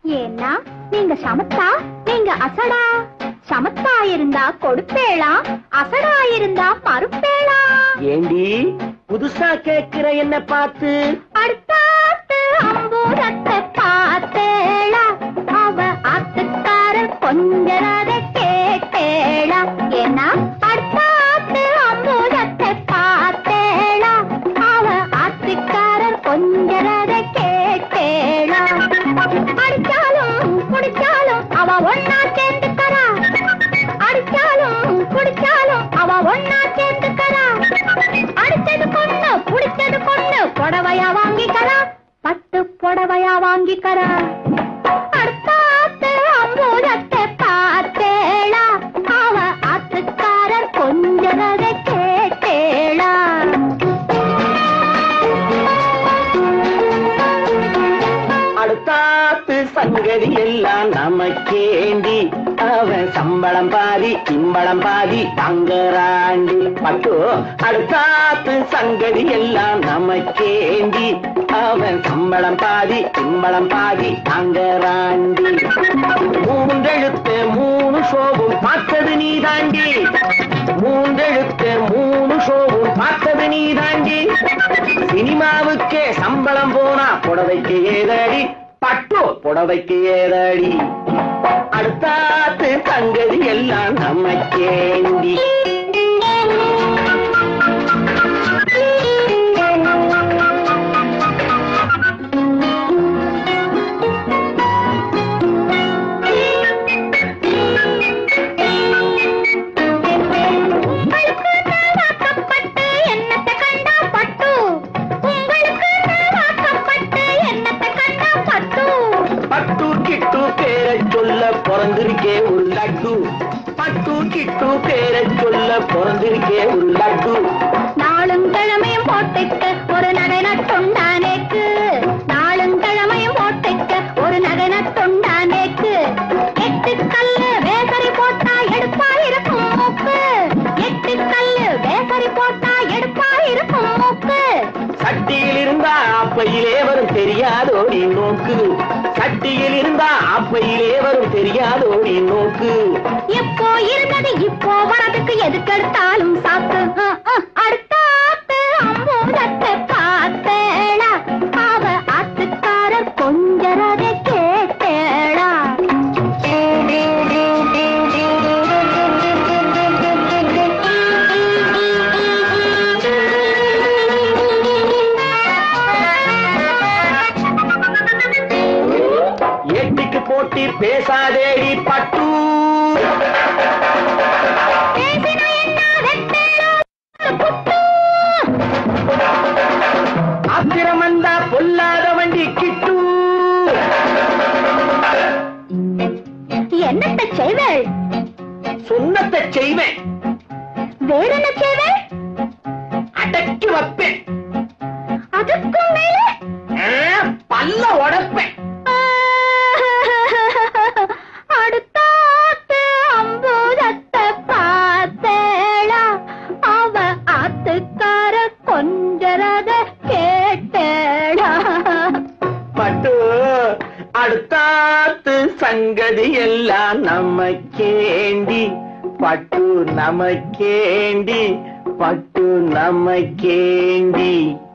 ஏன்னா நீங்க சமத்தா நீங்க அசடா சமத்தா இருந்தா கொடுப்பேளா அசடா இருந்தா மறுப்பேளா ஏண்டி புதுசா கேக்குற என்ன பார்த்து அடுத்தாத்து அம்பூரத்தை பார்த்தேளா அவ ஆத்துக்காரர் கொஞ்சரத கேட்டேளா ஏன்னா அடுத்தாத்து அம்பூரத்தை பார்த்தேளா அவ ஆத்துக்காரர் கொஞ்சரத கேட்டேளா அடிச்சாலும் குடிச்சாலும் அவ ஒன்னா சேர்ந்துக்கறா அடிச்சாலும் குடிச்சாலும் அவ ஒன்னா சேர்ந்துக்கறா அடிச்சது பொண்ணு புடிச்சது பொண்ணு புடவையா வாங்கிக்கறா பட்டு புடவையா வாங்கிக்கறா அடுத்தாத்து அம்பூரத்தை பார்த்தேளா அவ ஆத்துக்காரர் கொஞ்சரத கேட்டேளா அடுத்தாத்து சங்கதி எல்லாம் நமக்கேண்டி அவன் சம்பளம் பாதி கிம்பளம் பாதி தங்கராண்டி பட்டு அடுத்தாத்து சங்கதி எல்லாம் நமக்கேண்டி அவன் சம்பளம் பாதி கிம்பளம் பாதி தங்கராண்டி மூன்றெழுத்து மூணு ஷோவும் பார்த்தது நீ தாண்டி மூன்றெழுத்து மூணு ஷோவும் பார்த்தது நீ தாண்டி சினிமாவுக்கே சம்பளம் போனா புடவைக்கு ஏதடி பட்டு புடவைக்கு ஏதடி அடுத்தாத்து சங்கதி எல்லாம் நமக்கேண்டி உங்களுக்கு வாக்கப்பட்டு என்னத்தை கண்டா பட்டு உங்களுக்கு வாக்கப்பட்டு என்னத்தை கண்டா பட்டு பட்டு கிட்டு பேரை சொல்ல பிறந்திருக்கே ஒரு லட்டு பட்டு கிட்டு பேரை சொல்ல பிறந்திருக்கே ஒரு லட்டு நாளும் கிழமையும் போட்டுக்க ஒரு நகை நட்டுண்டானேக்கு நாளும் கிழமையும் போட்டுக்க ஒரு நகை நட்டுண்டானேக்கு எட்டு கல்லு வேசரி போட்டா எடுப்பா இருக்கும் மூக்கு எட்டு கல்லு வேசரி போட்டா எடுப்பா இருக்கும் மூக்கு சட்டியில் இருந்தா அப்பையிலே வரும் தெரியாதோடி நோக்கு சட்டியில் இருந்தா அப்பையிலே வரும் தெரியாதோடி நோக்கு எப்போ இருந்தது இப்போ வரதுக்கு எதுக்கெடுத்தாலும் சாக்கு அஹ், அஹ், அடுத்தாத்து அம்பூதத்தை பார்த்தேளா அவ ஆத்துக்காரர் கொஞ்சரத கேட்டேளா எட்டிக்கு போட்டி பேசாதேடி பட்டு பேசினா என்ன வெட்டேளோ புட்டு ஆத்திரம் வந்தா பொல்லாத வண்டி கிட்டு என்னத்தை செய்வேள் சொன்னத்தை செய்வேன் வேற என்ன செய்வேள் அடக்கி வைப்பேன் அதுக்கும் மேலே ஆ, பல்ல உடைப்பேன் அடுத்தாத்து அம்பூதத்தை பார்த்தேளா அவ ஆத்துக்கார கொஞ்சரத கேட்டேளா பட்டு அடுத்தாத்து சங்கதி எல்லாம் நமக்கேண்டி பட்டு நமக்கேண்டி பட்டு நமக்கேண்டி